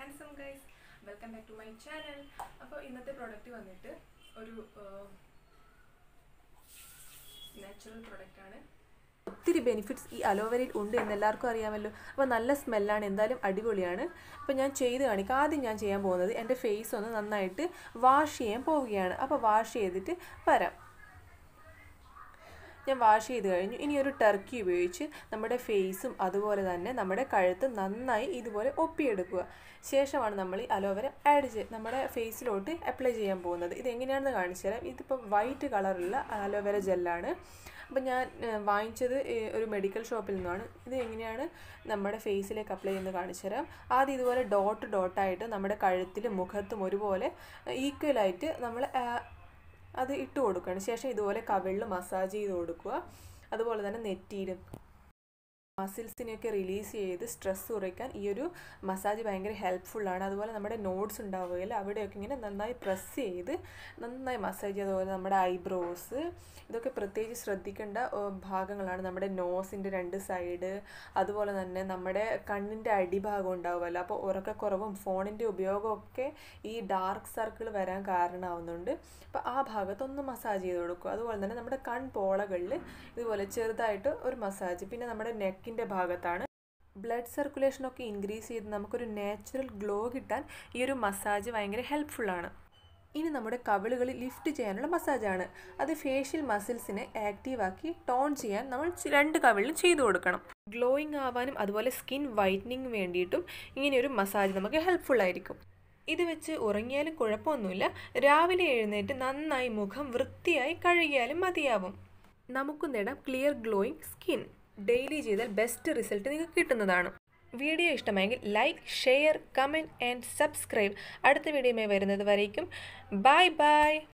handsome guys welcome back to my channel അപ്പോൾ ഇന്നത്തെ product വന്നിട്ട് ഒരു നാച്ചുറൽ പ്രോഡക്റ്റ് ആണ് ഒത്തിരി ബെനിഫിറ്റ്സ് ഈ അലോവേരയിൽ ഉണ്ട് എന്ന് എല്ലാവർക്കും അറിയാമല്ലോ അപ്പോൾ നല്ല സ്മെല്ലാണ് എന്തായാലും അടിപൊളിയാണ് അപ്പോൾ ഞാൻ ചെയ്ത് കാണിക്കാം ആദ്യം ഞാൻ ചെയ്യാൻ പോകുന്നത് എൻ്റെ ഫേസ് ഒന്ന് നന്നായിട്ട് വാഷ് ചെയ്യാൻ പോവുകയാണ് അപ്പോൾ വാഷ് ചെയ്തിട്ട് വരാം ഞാൻ വാഷ് ചെയ്ത് കഴിഞ്ഞു ഇനി ഒരു ടർക്കി ഉപയോഗിച്ച് നമ്മുടെ ഫേസും അതുപോലെ തന്നെ നമ്മുടെ കഴുത്ത് നന്നായി ഇതുപോലെ ഒപ്പിയെടുക്കുക ശേഷമാണ് നമ്മൾ ഈ അലോവേര ആഡ് ചെയ്ത് നമ്മുടെ ഫേസിലോട്ട് അപ്ലൈ ചെയ്യാൻ പോകുന്നത് ഇത് എങ്ങനെയാണെന്ന് കാണിച്ചു തരാം ഇതിപ്പോൾ വൈറ്റ് കളറുള്ള അലോവേര ജെല്ലാണ് അപ്പം ഞാൻ ഏഹ്, വാങ്ങിച്ചത് ഏഹ്, ഒരു മെഡിക്കൽ ഷോപ്പിൽ നിന്നാണ് ഇത് എങ്ങനെയാണ് നമ്മുടെ ഫേസിലേക്ക് അപ്ലൈ ചെയ്യുന്നത് കാണിച്ചു തരാം ആദ്യം ഇതുപോലെ ഡോട്ട് ഡോട്ടായിട്ട് നമ്മുടെ കഴുത്തിലും മുഖത്തും ഒരുപോലെ ഈക്വലായിട്ട് നമ്മൾ അത് ഇട്ട് കൊടുക്കുകയാണ് ശേഷം ഇതുപോലെ കവിളിൽ മസാജ് ചെയ്ത് കൊടുക്കുക അതുപോലെ തന്നെ നെറ്റിയിലും മസിൽസിനെയൊക്കെ റിലീസ് ചെയ്ത് സ്ട്രെസ് കുറയ്ക്കാൻ ഈ ഒരു മസാജ് ഭയങ്കര ഹെൽപ്ഫുള്ളാണ് അതുപോലെ നമ്മുടെ നോട്ട്സ് ഉണ്ടാവുകയില്ല അവിടെയൊക്കെ ഇങ്ങനെ നന്നായി പ്രസ് ചെയ്ത് നന്നായി മസാജ് ചെയ്ത് അതുപോലെ നമ്മുടെ ഐബ്രോസ് ഇതൊക്കെ പ്രത്യേകിച്ച് ശ്രദ്ധിക്കേണ്ട ഓ, ഭാഗങ്ങളാണ് നമ്മുടെ നോസിൻ്റെ രണ്ട് സൈഡ് അതുപോലെ തന്നെ നമ്മുടെ കണ്ണിൻ്റെ അടിഭാഗം ഉണ്ടാവുമല്ലോ അപ്പോൾ ഉറക്കക്കുറവും ഫോണിൻ്റെ ഉപയോഗമൊക്കെ ഈ ഡാർക്ക് സർക്കിൾ വരാൻ കാരണമാവുന്നുണ്ട് അപ്പോൾ ആ ഭാഗത്തൊന്ന് മസാജ് ചെയ്ത് കൊടുക്കുക അതുപോലെ തന്നെ നമ്മുടെ കൺപോളകളിൽ ഇതുപോലെ ചെറുതായിട്ട് ഒരു മസാജ് പിന്നെ നമ്മുടെ നെക്കിൻ്റെ ഭാഗത്താണ് ബ്ലഡ് സർക്കുലേഷനൊക്കെ ഇൻക്രീസ് ചെയ്ത് നമുക്കൊരു നാച്ചുറൽ ഗ്ലോ കിട്ടാൻ ഈ ഒരു മസാജ് ഭയങ്കര ഹെൽപ്ഫുള്ളാണ് ഇനി നമ്മുടെ കവിളുകളിൽ ലിഫ്റ്റ് ചെയ്യാനുള്ള മസാജാണ് അത് ഫേഷ്യൽ മസിൽസിനെ ആക്റ്റീവാക്കി ടോൺ ചെയ്യാൻ നമ്മൾ ചി- രണ്ട് കവിളിലും ചെയ്തു കൊടുക്കണം ഗ്ലോയിങ് ആവാനും അതുപോലെ സ്കിൻ വൈറ്റനിങ് വേണ്ടിയിട്ടും ഇങ്ങനെയൊരു മസാജ് നമുക്ക് ഹെൽപ്ഫുൾ ആയിരിക്കും ഇത് വെച്ച് ഉറങ്ങിയാലും കുഴപ്പമൊന്നുമില്ല രാവിലെ എഴുന്നേറ്റ് നന്നായി മുഖം വൃത്തിയായി കഴുകിയാലും മതിയാവും നമുക്കും നേടാം ക്ലിയർ ഗ്ലോയിങ് സ്കിൻ ഡെയിലി ചെയ്താൽ ബെസ്റ്റ് റിസൾട്ട് നിങ്ങൾക്ക് കിട്ടുന്നതാണ് വീഡിയോ ഇഷ്ടമായെങ്കിൽ like share comment and subscribe അടുത്ത വീഡിയോയുമായി വരുന്നത് വരേക്കും ബൈ ബൈ